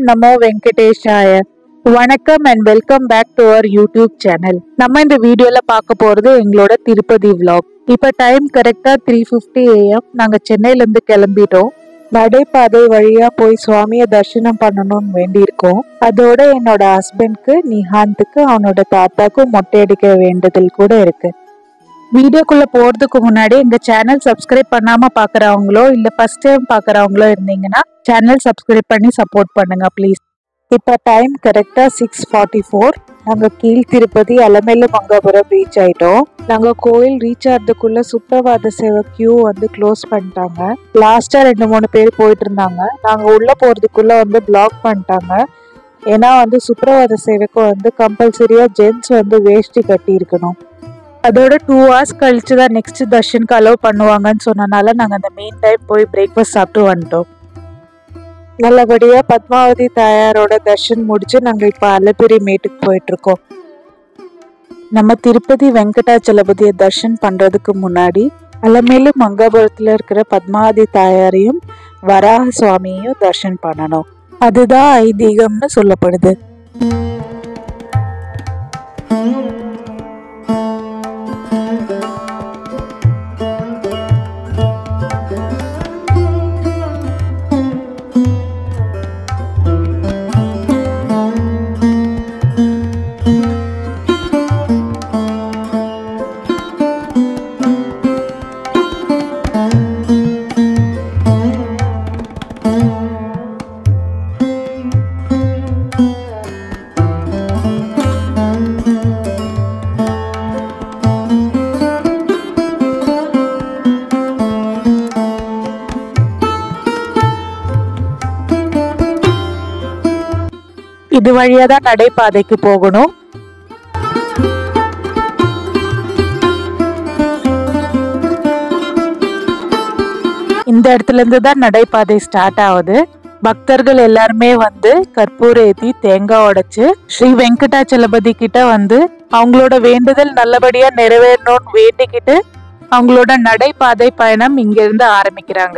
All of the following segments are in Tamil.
நமோ வெங்கடேஷாய வணக்கம் and welcome back to our YouTube channel நம்ம இந்த வீடியோல பார்க்க போறது எங்களோட திருப்பதி vlog இப்ப டைம் கரெக்டா த்ரீ ஃபிஃப்டி ஏஎம் நாங்க சென்னையில இருந்து கிளம்பிட்டோம் நடைபாதை வழியா போய் சுவாமியை தரிசனம் பண்ணணும்னு வேண்டியிருக்கோம் அதோட என்னோட ஹஸ்பண்ட்க்கு நிஹாந்துக்கு அவனோட தாத்தாக்கும் மொட்டை அடிக்க வேண்டுதல் கூட இருக்கு வீடியோக்குள்ள போறதுக்கு முன்னாடி எங்க சேனல் சப்ஸ்கிரைப் பண்ணாம பாக்குறவங்களோ இல்ல ஃபர்ஸ்ட் டைம் பாக்குறவங்களோ இருந்தீங்கன்னா சேனல் சப்ஸ்கிரைப் பண்ணி சப்போர்ட் பண்ணுங்க ப்ளீஸ் இப்ப டைம் கரெக்டா சிக்ஸ் ஃபார்ட்டி ஃபோர் நாங்க கீழ் திருப்பதி அலமேலு மங்காபுரம் ரீச் ஆயிட்டோம் நாங்க கோயில் ரீச் ஆகிறதுக்குள்ள சுத்தவாத சேவை கியூ வந்து க்ளோஸ் பண்ணிட்டாங்க லாஸ்டா ரெண்டு மூணு பேர் போயிட்டு இருந்தாங்க நாங்க உள்ள போறதுக்குள்ள வந்து பிளாக் பண்ணிட்டாங்க ஏன்னா வந்து சுப்பிரவாத சேவைக்கு வந்து கம்பல்சரியா ஜென்ஸ் வந்து வேஷ்டி கட்டி இருக்கணும் அதோட டூ ஹவர்ஸ் கழிச்சு தான் நெக்ஸ்ட் தர்ஷனுக்கு அலோவ் பண்ணுவாங்கன்னு சொன்னனால நாங்கள் அந்த மெயின் டைம் போய் பிரேக்ஃபாஸ்ட் சாப்பிட்டு வந்துட்டோம் நல்லபடியா பத்மாவதி தாயாரோட தர்ஷன் முடிச்சு நாங்க இப்ப அலப்பிரி மேட்டுக்கு போயிட்டு இருக்கோம் நம்ம திருப்பதி வெங்கடாச்சலபதியை தர்ஷன் பண்றதுக்கு முன்னாடி அலமேலு மங்காபுரத்துல இருக்கிற பத்மாவதி தாயாரையும் வராக சுவாமியையும் தர்ஷன் பண்ணணும் அதுதான் ஐதீகம்னு சொல்லப்படுது இது வழியா தான் நடைபாதைக்கு போகணும் இந்த இடத்துல இருந்து தான் நடைபாதை ஸ்டார்ட் ஆகுது பக்தர்கள் எல்லாருமே வந்து கற்பூர ஏத்தி தேங்காய் உடைச்சு ஸ்ரீ வெங்கடாச்சலபதி கிட்ட வந்து அவங்களோட வேண்டுதல் நல்லபடியா நிறைவேறணும்னு வேண்டிக்கிட்டு அவங்களோட நடைபாதை பயணம் இங்க இருந்து ஆரம்பிக்கிறாங்க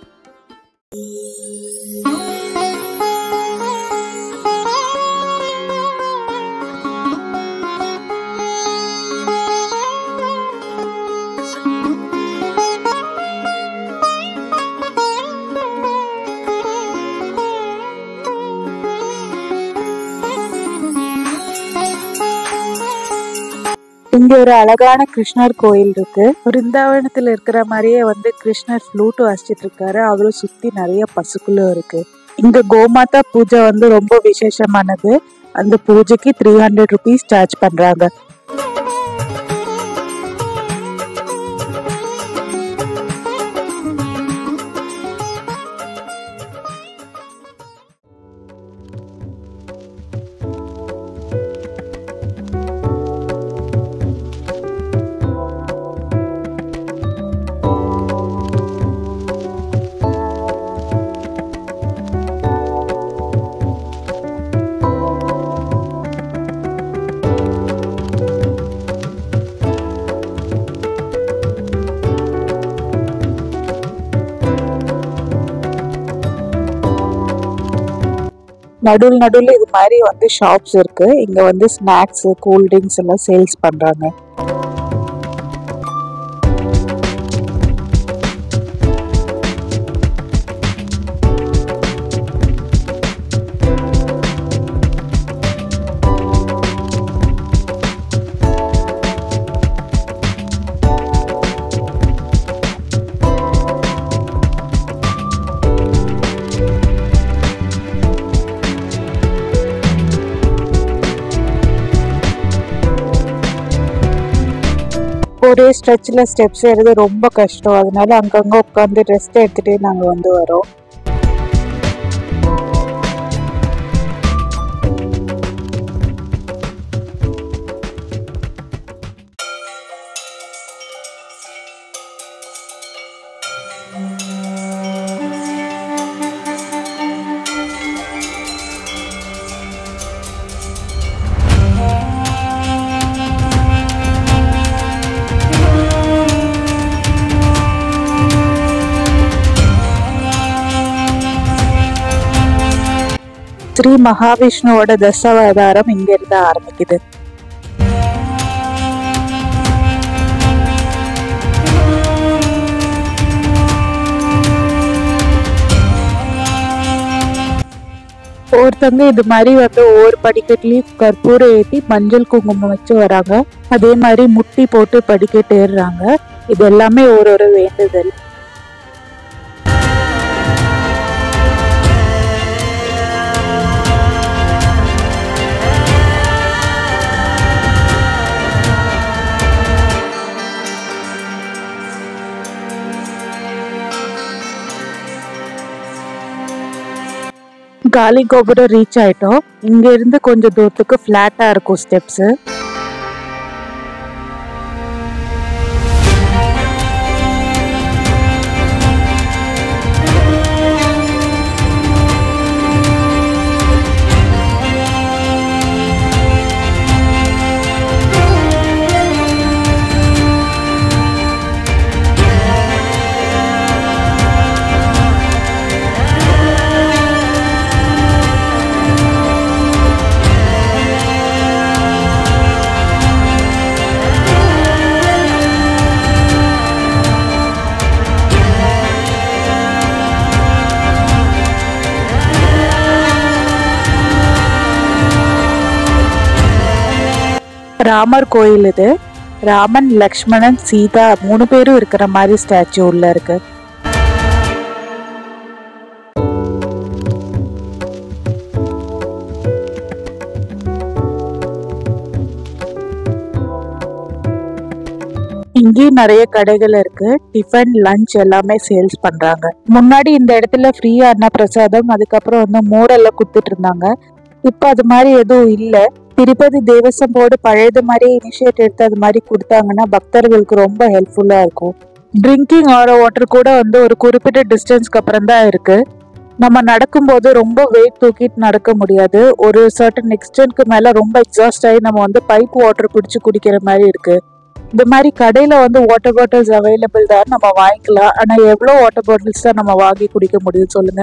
இங்க ஒரு அழகான கிருஷ்ணர் கோயில் இருக்கு பிருந்தாவனத்துல இருக்கிற மாதிரியே வந்து கிருஷ்ணர் ஃப்ளூட் வாசிச்சிட்டு இருக்காரு அவரும் சுத்தி நிறைய பசுக்களும் இருக்கு இங்க கோமாதா பூஜை வந்து ரொம்ப விசேஷமானது அந்த பூஜைக்கு த்ரீ ஹண்ட்ரட் ருபீஸ் சார்ஜ் பண்றாங்க நடுவில் நடுவில் இது மாதிரி வந்து ஷாப்ஸ் இருக்கு இங்க வந்து ஸ்நாக்ஸ் கூல் ட்ரிங்க்ஸ் எல்லாம் சேல்ஸ் பண்றாங்க ஒரே ஸ்ட்ரெச்சில் ஸ்டெப்ஸ் ஏறது ரொம்ப கஷ்டம் அதனால அங்கங்கே உட்காந்து ரெஸ்ட் எடுத்துகிட்டே நாங்கள் வந்து வரோம் ஸ்ரீ மகாவிஷ்ணுவோட தசாவதாரம் இங்க இருந்து ஆரம்பிக்குது ஒருத்தவங்க இது மாதிரி வந்து ஒவ்வொரு படிக்கட்டுலயும் கற்பூரம் ஏத்தி மஞ்சள் குங்குமம் வச்சு வராங்க அதே மாதிரி முட்டி போட்டு படிக்கட்டு ஏறுறாங்க இது எல்லாமே ஒரு ஒரு வேண்டுதல் காலி கோபுரம் ரீச் ஆயிட்டோம் இங்க இருந்து கொஞ்சம் தூரத்துக்கு ஃபிளாட்டா இருக்கும் ஸ்டெப்ஸ் ராமர் கோயில் இது ராமன் லக்ஷ்மணன் சீதா மூணு பேரும் இருக்கிற மாதிரி ஸ்டாச்சு உள்ள இருக்கு இங்கேயும் நிறைய கடைகள் இருக்கு டிஃபன் லஞ்ச் எல்லாமே சேல்ஸ் பண்றாங்க முன்னாடி இந்த இடத்துல ஃப்ரீயா அன்ன பிரசாதம் அதுக்கப்புறம் வந்து மோரெல்லாம் கொடுத்துட்டு இருந்தாங்க இப்போ அது மாதிரி எதுவும் இல்லை திருப்பதி தேவசம் போர்டு பழையது மாதிரி இனிஷியேட் எடுத்து அது மாதிரி கொடுத்தாங்கன்னா பக்தர்களுக்கு ரொம்ப ஹெல்ப்ஃபுல்லா இருக்கும் ட்ரிங்கிங் ஆர வாட்டர் கூட வந்து ஒரு குறிப்பிட்ட டிஸ்டன்ஸ்க்கு அப்புறம் தான் இருக்கு நம்ம நடக்கும்போது ரொம்ப வெயிட் தூக்கிட்டு நடக்க முடியாது ஒரு சர்டன் எக்ஸ்டென்ட்க்கு மேல ரொம்ப எக்ஸாஸ்ட் ஆகி நம்ம வந்து பைப் வாட்டர் பிடிச்சி குடிக்கிற மாதிரி இருக்கு இந்த மாதிரி கடையில வந்து வாட்டர் பாட்டில்ஸ் அவைலபிள் தான் நம்ம வாங்கிக்கலாம் ஆனா எவ்வளவு வாட்டர் பாட்டில்ஸ் தான் நம்ம வாங்கி குடிக்க முடியும் சொல்லுங்க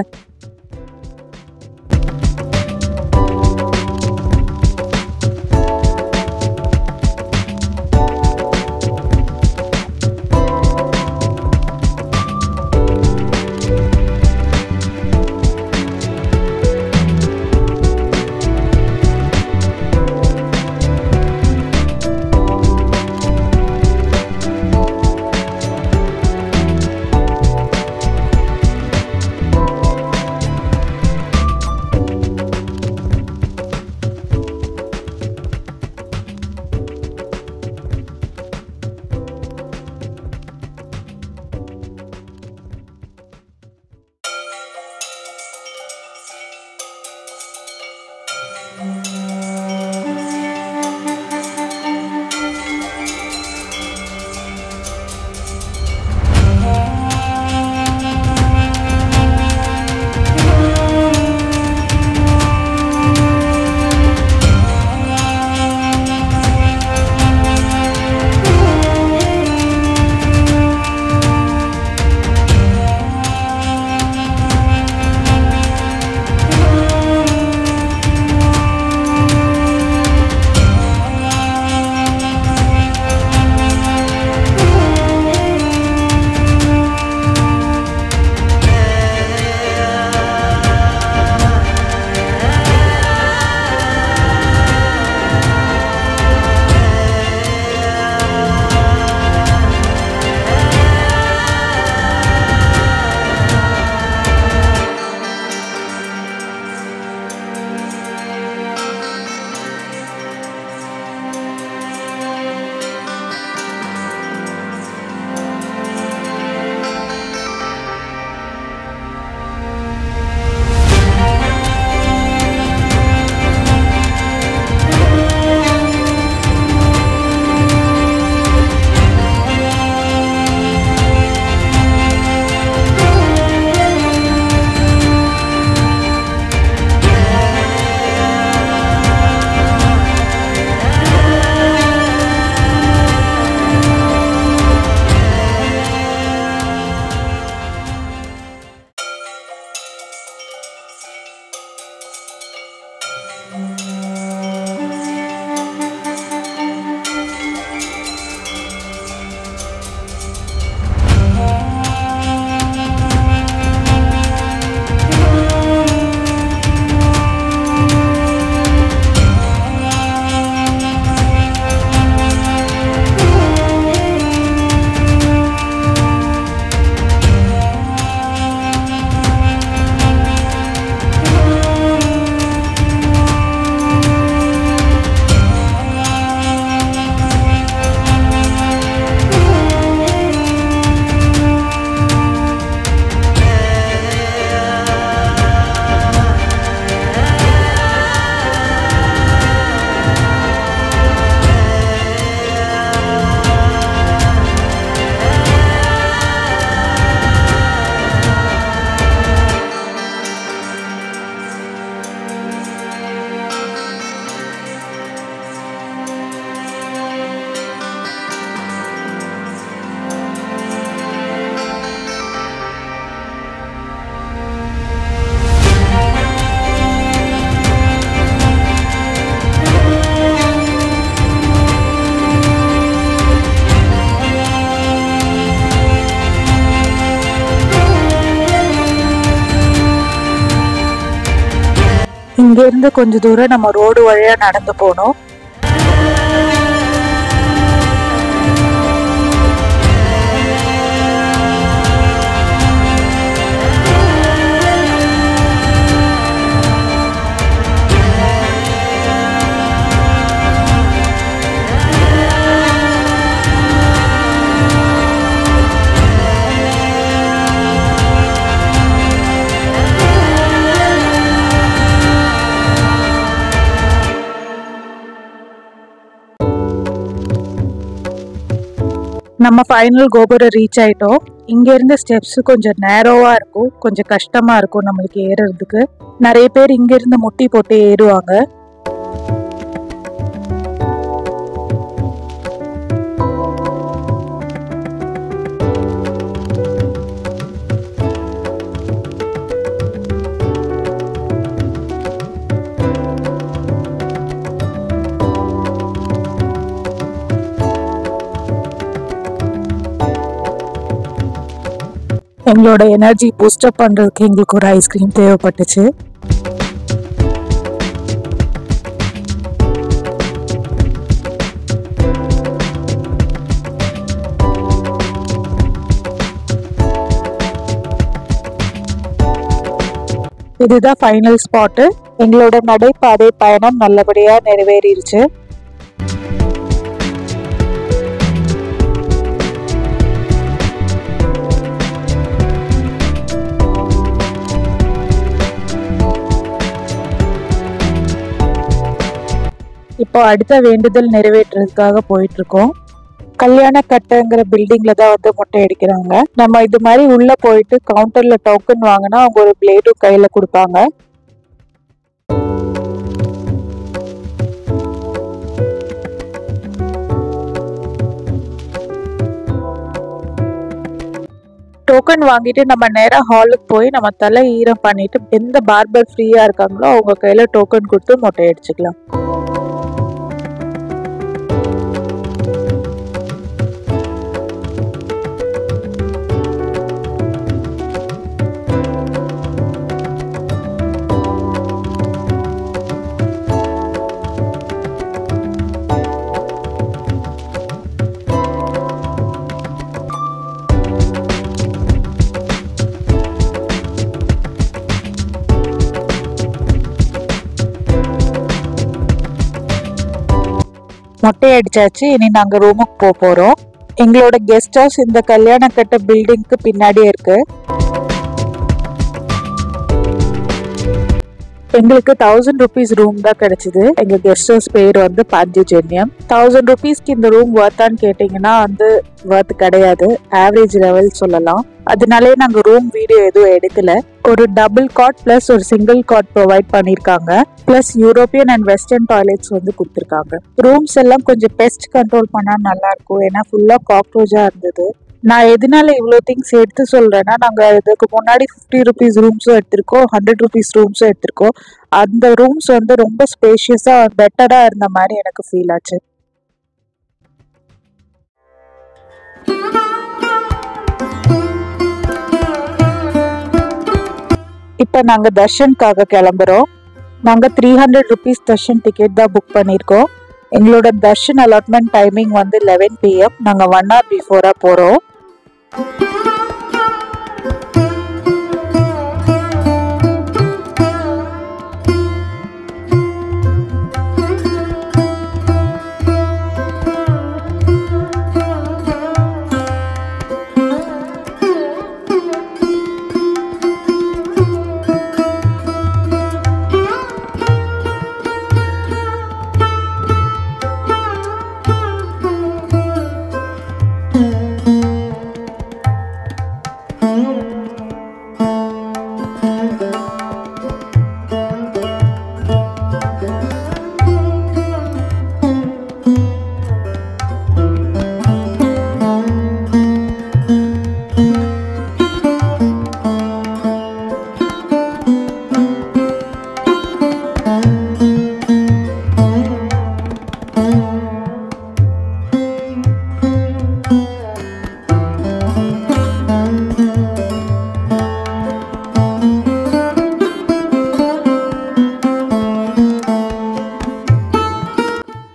இங்க இருந்து கொஞ்ச தூரம் நம்ம ரோடு வழியா நடந்து போனோம் நம்ம ஃபைனல் கோபுரம் ரீச் ஆயிட்டோம் இங்க இருந்த ஸ்டெப்ஸ் கொஞ்சம் நேரோவா இருக்கும் கொஞ்சம் கஷ்டமா இருக்கும் நம்மளுக்கு ஏறுறதுக்கு நிறைய பேர் இங்க இருந்து முட்டி போட்டு ஏறுவாங்க எங்களோட எனர்ஜி பூஸ்டப் பண்றதுக்கு எங்களுக்கு ஒரு ஐஸ்கிரீம் தேவைப்பட்டுச்சு இதுதான் ஃபைனல் ஸ்பாட்டு எங்களோட நடைபாதை பயணம் நல்லபடியா நிறைவேறிடுச்சு இப்போ அடுத்த வேண்டுதல் நிறைவேற்றுறதுக்காக போயிட்டு இருக்கோம் கல்யாண கட்டங்கிற பில்டிங்ல தான் வந்து மொட்டை அடிக்கிறாங்க நம்ம இது மாதிரி உள்ள போயிட்டு கவுண்டர்ல டோக்கன் வாங்கினா அவங்க ஒரு பிளேடும் கையில கொடுப்பாங்க டோக்கன் வாங்கிட்டு நம்ம நேரா ஹாலுக்கு போய் நம்ம தலை ஈரம் பண்ணிட்டு எந்த பார்பர் ஃப்ரீயா இருக்காங்களோ அவங்க கையில டோக்கன் கொடுத்து மொட்டை அடிச்சுக்கலாம் மொட்டை அடிச்சாச்சு இனி நாங்க ரூமுக்கு போக போறோம் எங்களோட கெஸ்ட் ஹவுஸ் இந்த கல்யாண கட்ட பில்டிங்க்கு பின்னாடியே இருக்கு எங்களுக்கு தௌசண்ட் ருபீஸ் ரூம் தான் கிடைச்சது எங்க கெஸ்ட் ஹவுஸ் பேர் வந்து பாண்டிஜன்யம் தௌசண்ட் ருபீஸ்க்கு இந்த ரூம் வர்த்தான்னு கேட்டீங்கன்னா வந்து வர்த் கிடையாது ஆவரேஜ் லெவல் சொல்லலாம் அதனாலே நாங்க ரூம் வீடியோ எதுவும் எடுக்கல ஒரு டபுள் காட் பிளஸ் ஒரு சிங்கிள் காட் ப்ரொவைட் பண்ணிருக்காங்க plus European and western toilets வந்து கொடுத்துருக்காங்க ரூம்ஸ் எல்லாம் கொஞ்சம் பெஸ்ட் கண்ட்ரோல் பண்ணா நல்லா இருக்கும் ஏன்னா ஃபுல்லா காக்ரோச்சா இருந்தது நான் எதனால இவ்வளோ திங்ஸ் எடுத்து சொல்றேன்னா நாங்க இதுக்கு முன்னாடி ஃபிஃப்டி ருபீஸ் ரூம்ஸும் எடுத்திருக்கோம் ஹண்ட்ரட் ருபீஸ் ரூம்ஸும் எடுத்திருக்கோம் அந்த ரூம்ஸ் வந்து ரொம்ப ஸ்பேஷியஸா பெட்டரா இருந்த மாதிரி எனக்கு ஃபீல் ஆச்சு இப்போ நாங்க தர்ஷனுக்காக கிளம்புறோம் நாங்க three hundred rupees darshan ticket தான் புக் பண்ணியிருக்கோம் எங்களோட தர்ஷன் அலாட்மெண்ட் டைமிங் வந்து லெவன் பிஎம் நாங்க ஒன் ஹவர் பிஃபோரா போறோம்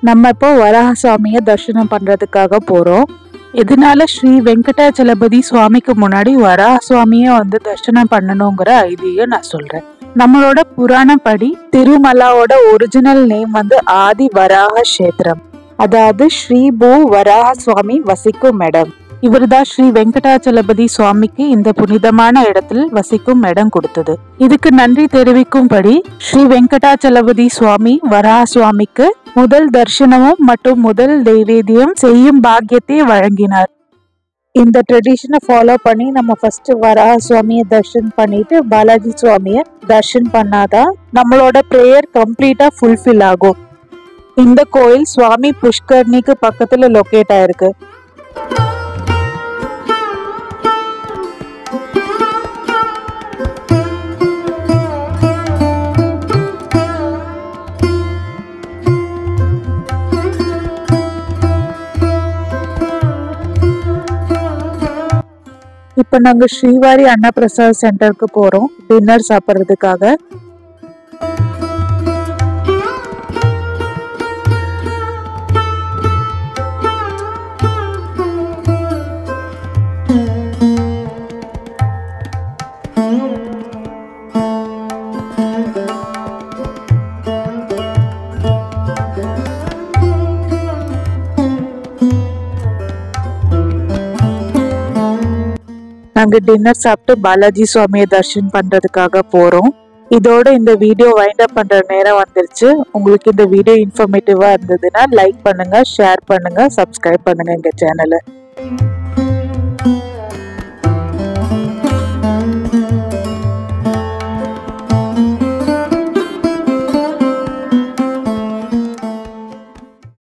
நம்ம இப்போ வராக சுவாமியை தரிசனம் பண்றதுக்காக போறோம் இதனால ஸ்ரீ வெங்கடாச்சலபதி சுவாமிக்கு முன்னாடி வராக சுவாமியை வந்து தரிசனம் பண்ணணுங்கிற ஐதீகம் நான் சொல்றேன் நம்மளோட புராணப்படி திருமலாவோட ஒரிஜினல் நேம் வந்து ஆதி வராக கஷேத்திரம் அதாவது ஸ்ரீ பூ வராக சுவாமி வசிக்கும் இடம் இவர்தான் ஸ்ரீ வெங்கடாச்சலபதி சுவாமிக்கு இந்த புனிதமான இடத்தில் வசிக்கும் இடம் கொடுத்தது இதுக்கு நன்றி தெரிவிக்கும்படி ஸ்ரீ வெங்கடாச்சலபதி சுவாமி வராக சுவாமிக்கு முதல் தரிசனமும் மற்றும் முதல் தெய்வேதியம் செய்யும் பாக்கியத்தை வழங்கினார் இந்த ட்ரெடிஷனை ஃபாலோ பண்ணி நம்ம ஃபர்ஸ்ட் வராக சுவாமியை தர்ஷன் பண்ணிட்டு பாலாஜி சுவாமியை தர்ஷன் பண்ணாதான் நம்மளோட ப்ரேயர் கம்ப்ளீட்டா ஃபுல்ஃபில் ஆகும் இந்த கோயில் சுவாமி புஷ்கர்ணிக்கு பக்கத்துல லொக்கேட் ஆயிருக்கு இப்ப நாங்க ஸ்ரீவாரி அன்னப்பிரசாத் சென்டருக்கு போறோம் டின்னர் சாப்பிட்றதுக்காக நாங்க டின்னர் சாப்பிட்டு பாலாஜி சுவாமியை தரிசனம் பண்றதுக்காக போறோம் இதோட இந்த வீடியோ வைண்ட் அப் பண்ற நேரம் வந்துருச்சு உங்களுக்கு இந்த வீடியோ இன்ஃபர்மேட்டிவா இருந்ததுன்னா லைக் பண்ணுங்க ஷேர் பண்ணுங்க சப்ஸ்கிரைப் பண்ணுங்க எங்க சேனலை